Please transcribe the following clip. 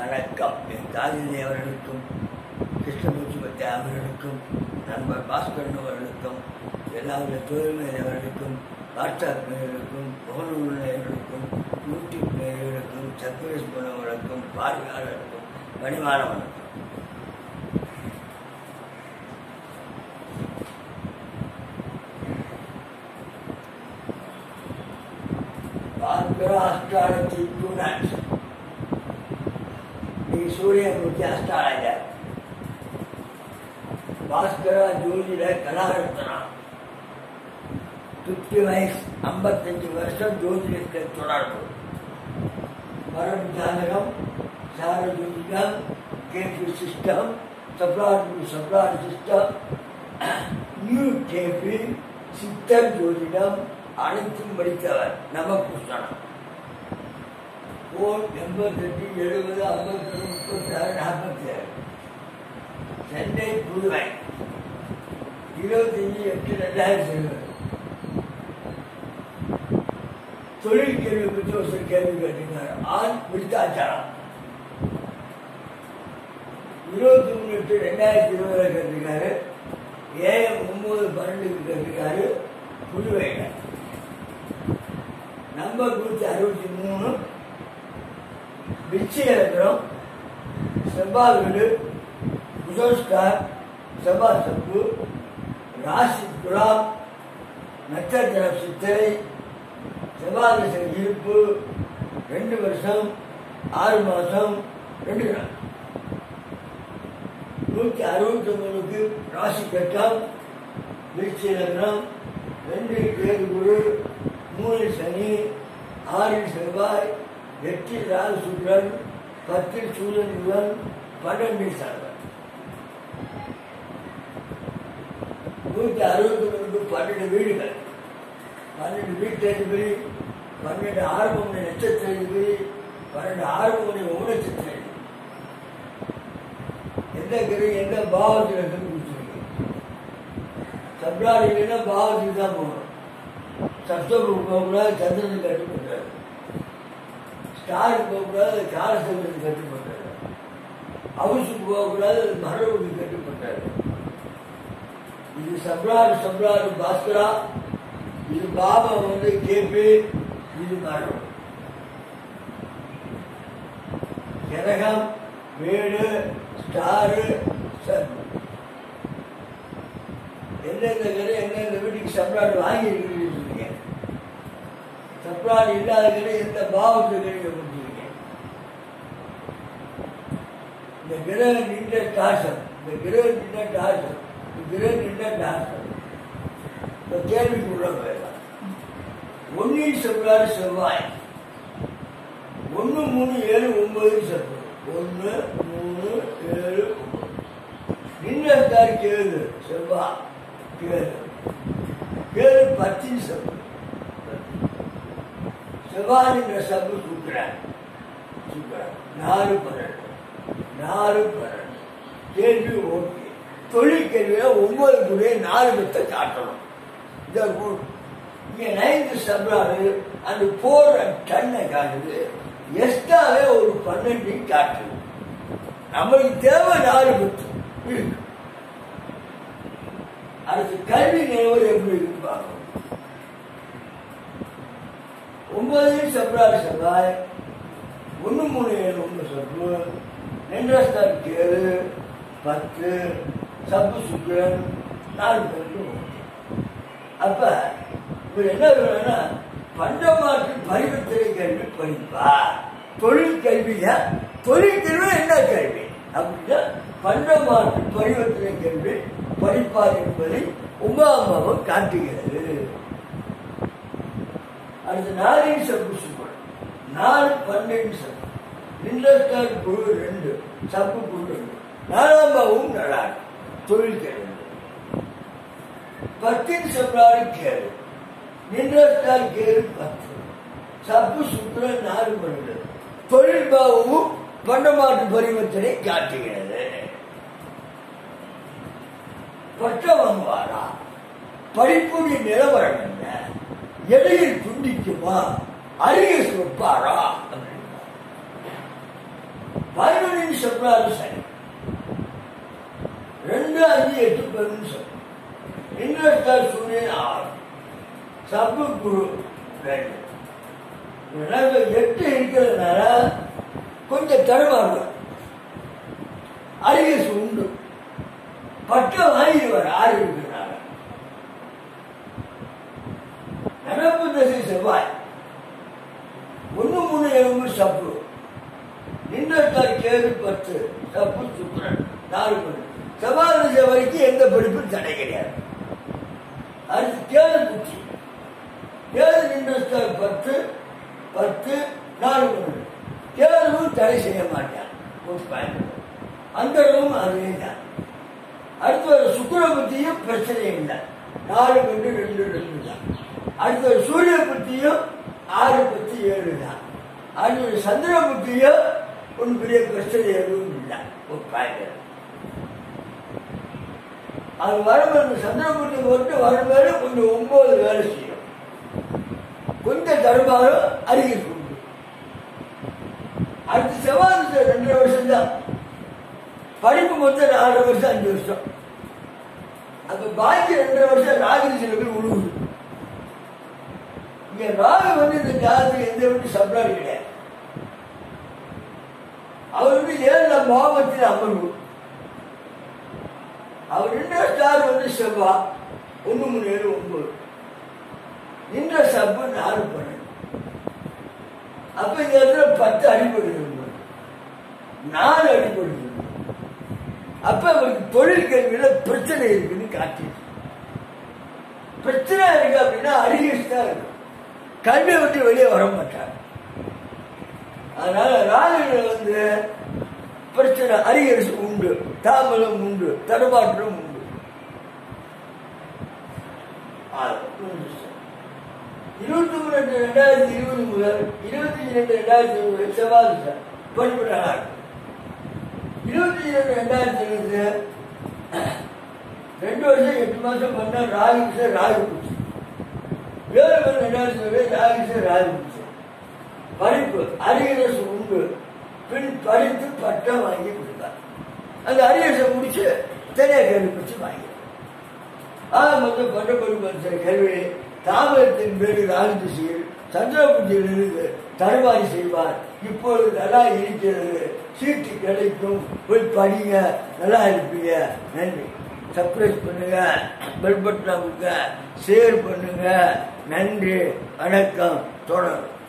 வணக்கம் என் தாதினி அவர்களுக்கும் கிருஷ்ணமூர்த்தி பத்தி அவர்களுக்கும் நண்பர் பாஸ்கரன் அவர்களுக்கும் எல்லாருடைய தொழில்நேர் அவர்களுக்கும் வாட்ஸ்அப் நேயர்களுக்கும் முகநூல் நேயர்களுக்கும் யூடியூப் நேயர்களுக்கும் சத்வரேஷ் போனவர்களுக்கும் பார்வையாளர்களுக்கும் பணிவான வணக்கம் Barbara astrology students. ಈ ಸೂರ್ಯಮೂರ್ತಿ ಅಸ್ಟ್ರಾಲಜರ್ ಭಾಸ್ಕರ ஜோதிட கலாரத்னா ஃபிஃப்டி வயசு ஐம்பத்தஞ்சு வருஷம் ஜோதிடத்தை தொடர்பு மரம் ஜாதகம் சார ஜோதிடம் KP system sublord sublord system new KP சித்தர் ஜோதிடம் அனைத்தும் படித்தவர் நவபூஷணம் போன் எண்பத்தெட்டு எழுபது ஐம்பத்தி முப்பத்தாறு நாற்பத்தி ஏழு சென்னை புதுவை இருபத்தஞ்சு எட்டு ரெண்டாயிரத்தி இருபது தொழில் கேள்வி பற்றி ஒரு கேள்வி கேட்டிருக்காரு ஆண் விருத்தாச்சாரம் இருபத்தி மூணு எட்டு ரெண்டாயிரத்தி இருபதுல கேட்டிருக்காரு ஏஎம் ஒன்பது பன்னெண்டுக்கு கேட்டிருக்காரு புதுவையில் நம்பர் நூற்றி அறுபத்தி மூணு விச்சயரத்னம் செவ்வாய் வீடு குசோஸ்கார் செவ்வாய் சப்பு ராசி துலாம் நட்சத்திர சித்திரை செவ்வாய் திசை இருப்பு ரெண்டு வருஷம் ஆறு மாதம் ரெண்டு நாள் நூற்றி அறுபத்தி மூணுக்கு ராசி கட்டம் விருச்சிலக்னம் ரெண்டு கேது குரு மூணு சனி ஆறில் செவ்வாய் எட்டில் ராகு சுக்ரன் பத்தில் சூரியன் புதன் பன்னெண்டில் சர்வன் நூற்றி அறுபத்தி மூணுக்கு பன்னெண்டு வீடுகள் பன்னெண்டு வீட்டு அதிபதி பன்னெண்டு ஆறு மணி நட்சத்திர அதிபதி பன்னெண்டு ஆறு மணி நட்சத்திர அதிபதி எந்த கிரி எந்த பாவத்தில் கண்டுபிடிச்சிருக்கு சப்ராடினா பாவத்துக்கு தான் போகணும் சப்தபுரம் போகக்கூடாது சந்திரனுக்கு கட்டுப்பட்டாரு ஸ்டாருக்கு போகக்கூடாது காலசந்திரனுக்கு கட்டுப்பட்டாரு ஹவுஸுக்கு போகக்கூடாது மரபுக்கு கட்டுப்பட்டாரு இது சப்ராடு சப்ராடு பாஸ்கரா இது பாபம் வந்து கேபி இது மரம் கிரகம் வீடு ஸ்டாரு சன் எந்தெந்த கடை எந்தெந்த வீட்டுக்கு சப்ளாடு வாங்கி இருக்கீங்க சப்ளாடு இல்லாத கடை எந்த பாவத்துக்கு கடை கொடுத்துருக்கீங்க இந்த கிரகம் நின்ற டாசம் இந்த கிரகம் நின்ற டாசம் இந்த கிரகம் நின்ற டாசம் இந்த கேள்விக்கு உள்ள போயிடலாம் ஒன்னில் செவ்வாறு செவ்வாய் ஒன்று மூணு ஏழு ஒன்பது செவ்வாய் ஒன்று மூணு ஏழு நின்றத்தார் கேது செவ்வா கேது கேது பத்தின் செவ்வாய் செவ்வாய் என்ற சப்பு சுக்ரன் சுக்ரன் நாலு பன்னெண்டு நாலு பன்னெண்டு கேள்வி ஓகே தொழில் கேள்வியில ஒன்பது துறையை நாலு வித்தை காட்டணும் இந்த ரூல் இங்க நைன்த் சப்ளாரு அந்த போற டன்னை காட்டுது எக்ஸ்ட்ராவே ஒரு பன்னெண்டு காட்டுது நம்மளுக்கு தேவை நாலு வித்து இருக்கு அடுத்து கல்வி நிலவரம் எப்படி இருக்கு பார்க்கணும் ஒன்பது செப்ராறு செவ்வாய் ஒன்று மூணு ஏழு ஒன்று சப்பு நென்றஸ்தார் ஏழு பத்து சப்பு சுக்கிரன் நாலு பேருக்கு அப்ப இவர் என்ன வேணும்னா பண்டமாற்று பரிவர்த்தனை கல்வி படிப்பா தொழில் கல்விய தொழில் கல்வி என்ன கல்வி அப்படின்னா பண்டமாற்று பரிவர்த்தனை கல்வி படிப்பார் என்பதை உமாமாவும் காட்டுகிறது அடுத்து நாலின் சப்பு சுக்குள் நாலு பன்னெண்டு சப்பு இண்டஸ்டார் குழு ரெண்டு சப்பு குழு ரெண்டு நாலாம் பாவமும் நல்லா இருக்கு. தொழில் கல்வி பத்தின் செவ்வாறு கேளு நின்றத்தால் கேளு பத்து சப்பு சுத்திரன் நாலு பன்னெண்டு தொழில் பாவமும் பண்டமாட்டு பரிவர்த்தனை காட்டுகிறது பட்டம் வாங்குவாரா படிப்புடைய நிலவரம் என்ன எடையில் துண்டிக்குமா அருகே சுப்பாரா அப்படின்னா பதினொன்று சொன்னாலும் சரி ரெண்டு அஞ்சு எட்டு பதினொன்று சொல்லு இன்வெஸ்டர் சூரியன் ஆறு சப்பு குரு ரெண்டு எனக்கு எட்டு இருக்கிறதுனால கொஞ்சம் தடுமாறும் அருகே உண்டு பட்டம் வாங்கிடுவார் ஆறு இருக்கிறனால நடப்பு தசை செவ்வாய் ஒண்ணு மூணு எலும்பு சப்பு நின்றத்தால் கேது பத்து சப்பு சுக்கரன் நாலு மணி செவ்வாய் திசை வரைக்கும் எந்த படிப்பும் தடை கிடையாது அடுத்து கேது குச்சி கேது நின்றத்தால் பத்து பத்து நாலு மணி கேதுவும் தடை செய்ய மாட்டான் ஒரு பயன்படும் அந்த இடமும் அதே தான் அடுத்து ஒரு சுக்கர புத்தியும் பிரச்சனை இல்லை நாலு ரெண்டு ரெண்டு ரெண்டு தான் அடுத்து ஒரு சூரிய புத்தியும் ஆறு பத்து ஏழு தான் அடுத்து ஒரு சந்திர புத்தியும் ஒன்றும் பெரிய பிரச்சனை எதுவும் இல்லை ஒரு பயன்படும் அது வரும்போது சந்திர புத்தி மட்டும் வரும்போது கொஞ்சம் ஒன்பது வேலை செய்யும் கொஞ்சம் தருமாறும் அருகில் உண்டு அடுத்து செவ்வாய் ரெண்டரை வருஷம் தான் படிப்பு மொத்தம் நாலு வருஷம் அஞ்சு வருஷம் அப்ப பாக்கி ரெண்டரை வருஷம் ராகு சில பேர் உழுவுது இங்க ராகு வந்து இந்த ஜாதகத்துக்கு எந்த விட்டு சப்ளாடு கிடையாது அவர் வந்து ஏழு பாவத்தில் அமர்வு அவர் நின்ற ஸ்டார் வந்து செவ்வா ஒண்ணு மூணு ஏழு ஒன்பது நின்ற சப்பு நாலு பன்னெண்டு அப்ப இந்த இடத்துல பத்து அடிபடுகிறது நாலு அடிபடுகிறது அப்ப அவருக்கு தொழில் கல்வியில பிரச்சனை இருக்குன்னு காட்டிட்டு பிரச்சனை இருக்கு அப்படின்னா அருகேஷ் தான் இருக்கும் கல்வியை விட்டு வெளியே வர மாட்டார் அதனால ராகுல வந்து பிரச்சனை அருகேஷ் உண்டு தாமதம் உண்டு தடுமாற்றம் உண்டு இருபத்தி மூணு ரெண்டு ரெண்டாயிரத்தி இருபது முதல் இருபத்தி ரெண்டு ரெண்டாயிரத்தி இருபது செவ்வாய் படிப்பு நல்லா இருக்கும் இருபத்தி இரண்டு ரெண்டாயிரத்தி இருபது ரெண்டு வருஷம் எட்டு மாசம் பண்ண ராகு சார் ராகு பூச்சி ஏழு வருஷம் ரெண்டாயிரத்தி இருபது ராகு சார் ராகு பூச்சி படிப்பு அரியரசு உண்டு பின் படித்து பட்டம் வாங்கி கொடுத்தார் அந்த அரியரசை முடிச்சு தனியார் கல்வி பிடிச்சு வாங்கி ஆக மொத்தம் பட்ட படிப்பு கல்வி தாமதத்தின் பேரு ராகு திசையில் சந்திரபுத்தியிலிருந்து தருவாரி செய்வார் இப்பொழுது நல்லா இருக்கிறது சீட்டு கிடைக்கும் போய் படிங்க நல்லா இருப்பீங்க நன்றி சப்ரைஸ் பண்ணுங்க பெல் பட்டன் ஷேர் பண்ணுங்க நன்றி வணக்கம் தொடரும்